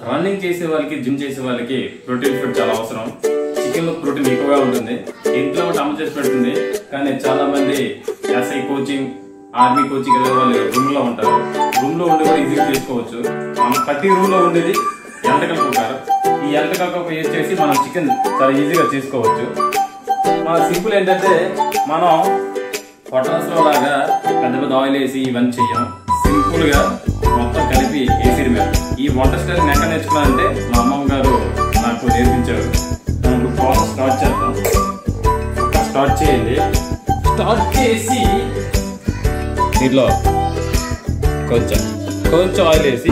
running చేసే వాళ్ళకి gym చేసే వాళ్ళకి ప్రోటీన్ ఫుడ్ చాలా అవసరం చికెన్ లో ప్రోటీన్ ఎక్కువగా ఉంటుంది ఇంట్లో ఒకటి అమ్మ చేసి పెడుతుంది కానీ చాలా మంది ఎస్ఐ కోచింగ్ ఆర్మీ కోచింగ్ వెళ్ళే వాళ్ళు రూమ్ లో ఉంటారు రూమ్ లో ఉండి కూడా ఈజీగా చేసుకోవచ్చు మనం ప్రతి రూమ్ లో ఉండేది ఎంటకల్ కుక్కర్ ఈ ఎంటకల్ కుక్కర్ యూజ్ చేసి మనం చికెన్ చాలా ఈజీగా చేసుకోవచ్చు మన సింపుల్ ఏంటంటే మనం హోటల్స్ లో లాగా పెద్ద పెద్ద ఆయిల్ వేసి ఇవన్నీ చెయ్యం సింపుల్ గా మొత్తం కలిపి వేసేది మేము ఈ వంట స్టైల్ ఎక్కడ నేర్చుకున్నానంటే మా అమ్మమ్మ గారు నాకు నేర్పించారు మనం ఇప్పుడు ప్రాసెస్ స్టార్ట్ చేద్దాం స్టార్ట్ చేయండి స్టార్ట్ చేసి దీంట్లో కొంచెం కొంచెం ఆయిల్ వేసి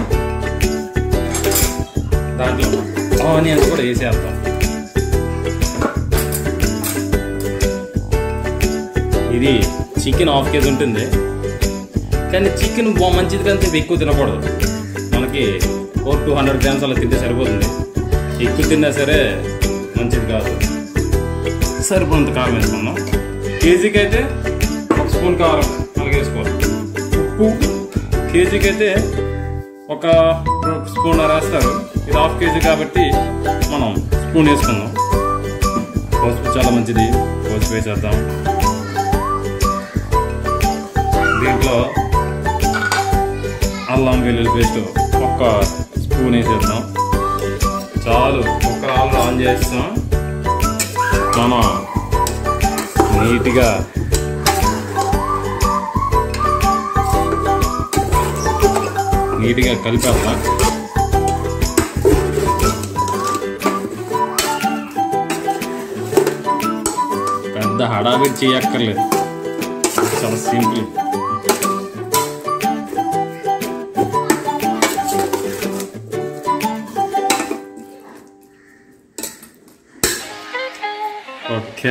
దాంట్లో ఆనియన్స్ కూడా వేసేద్దాం ఇది చికెన్ హాఫ్ కేజీ ఉంటుంది కానీ చికెన్ బా మంచిది కానీ చెప్పి ఎక్కువ తినకూడదు మనకి ఓ టూ హండ్రెడ్ గ్రామ్స్ అలా తింటే సరిపోతుంది ఎక్కువ తిన్నా సరే మంచిది కాదు సరిపోనంత కారం వేసుకుందాం కేజీకి అయితే ఒక స్పూన్ కారం అలాగే వేసుకోవాలి ఉప్పు కేజీకి అయితే ఒక స్పూన్ రాస్తారు ఇది హాఫ్ కేజీ కాబట్టి మనం స్పూన్ వేసుకుందాం పసుపు చాలా మంచిది పసుపు వేసేద్దాం దీంట్లో అల్లం వెల్లుల్లి పేస్ట్ ఒక్క స్పూన్ వేసేద్దాం చాలు ఒక్క ఆలు ఆన్ చేస్తాం మనం నీట్గా నీట్గా కలిపేద్దాం పెద్ద హడావిడి చేయక్కర్లేదు చాలా సింపుల్ ఓకే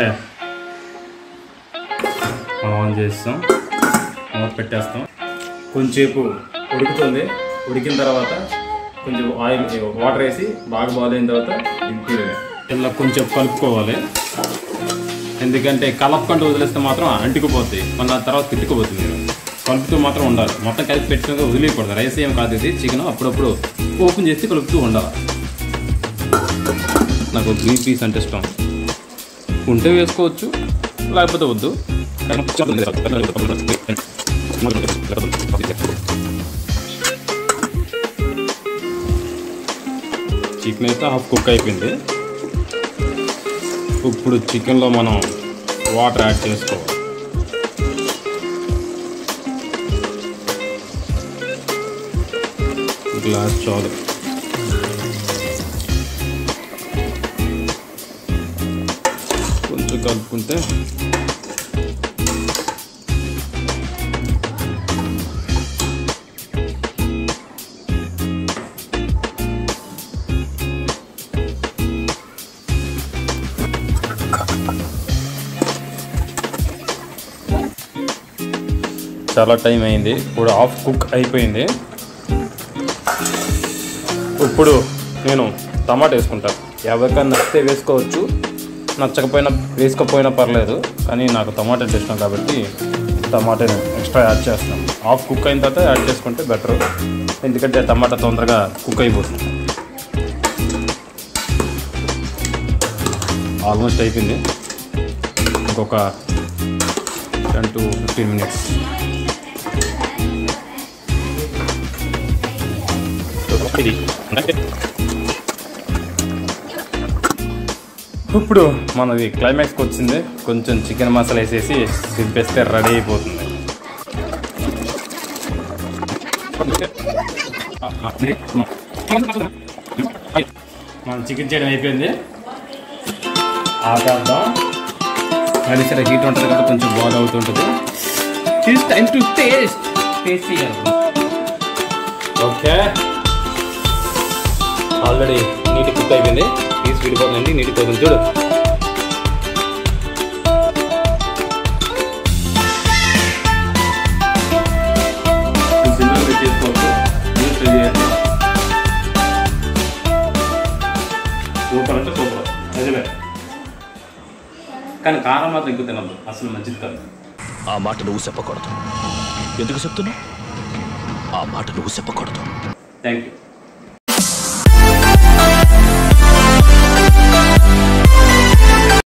మనం ఆన్ చేస్తాం మూత పెట్టేస్తాం కొంచెంసేపు ఉడుకుతుంది ఉడికిన తర్వాత కొంచెం ఆయిల్ వాటర్ వేసి బాగా బాయిల్ అయిన తర్వాత దింపేయాలి ఇలా కొంచెం కలుపుకోవాలి ఎందుకంటే కలపకుండా వదిలేస్తే మాత్రం అంటుకుపోతాయి మళ్ళీ ఆ తర్వాత తిట్టుకుపోతుంది మీరు కలుపుతూ మాత్రం ఉండాలి మొత్తం కలిపి పెట్టినాక వదిలేయకూడదు రైస్ ఏం కాదు ఇది చికెన్ అప్పుడప్పుడు ఓపెన్ చేసి కలుపుతూ ఉండాలి నాకు గ్రీన్ పీస్ అంటే ఇష్టం ఉంటే వేసుకోవచ్చు లేకపోతే వద్దు చికెన్ అయితే హాఫ్ కుక్ అయిపోయింది ఇప్పుడు చికెన్లో మనం వాటర్ యాడ్ చేసుకోవాలి గ్లాస్ చాలు కొంచెం కలుపుకుంటే చాలా టైం అయింది ఇప్పుడు హాఫ్ కుక్ అయిపోయింది ఇప్పుడు నేను టమాటా వేసుకుంటాను ఎవరికైనా నచ్చితే వేసుకోవచ్చు నచ్చకపోయినా వేసుకోకపోయినా పర్లేదు కానీ నాకు టమాటా అంటే ఇష్టం కాబట్టి టమాటాని ఎక్స్ట్రా యాడ్ చేస్తాం హాఫ్ కుక్ అయిన తర్వాత యాడ్ చేసుకుంటే బెటర్ ఎందుకంటే టమాటా తొందరగా కుక్ అయిపోతుంది ఆల్మోస్ట్ అయిపోయింది ఇంకొక టెన్ టు ఫిఫ్టీన్ మినిట్స్ ఇది ఇప్పుడు మనది క్లైమాక్స్కి వచ్చింది కొంచెం చికెన్ మసాలా వేసేసి దింపేస్తే రెడీ అయిపోతుంది మన చికెన్ చేయడం అయిపోయింది ఆపేద్దాం అది సరే హీట్ ఉంటుంది కదా కొంచెం బాగా అవుతుంటుంది it's time to taste taste చేయాలి ఓకే ఆల్రెడీ నీటి కుక్ అయిపోయింది తీసి విడిపోతుందండి నీటి పోతుంది చూడు సూపర్ అంటే సూపర్ నిజమే కానీ కారం మాత్రం ఎక్కువ తినద్దు అసలు మంచిది కాదు ఆ మాట నువ్వు చెప్పకూడదు ఎందుకు చెప్తున్నావు ఆ మాట నువ్వు చెప్పకూడదు థ్యాంక్ యూ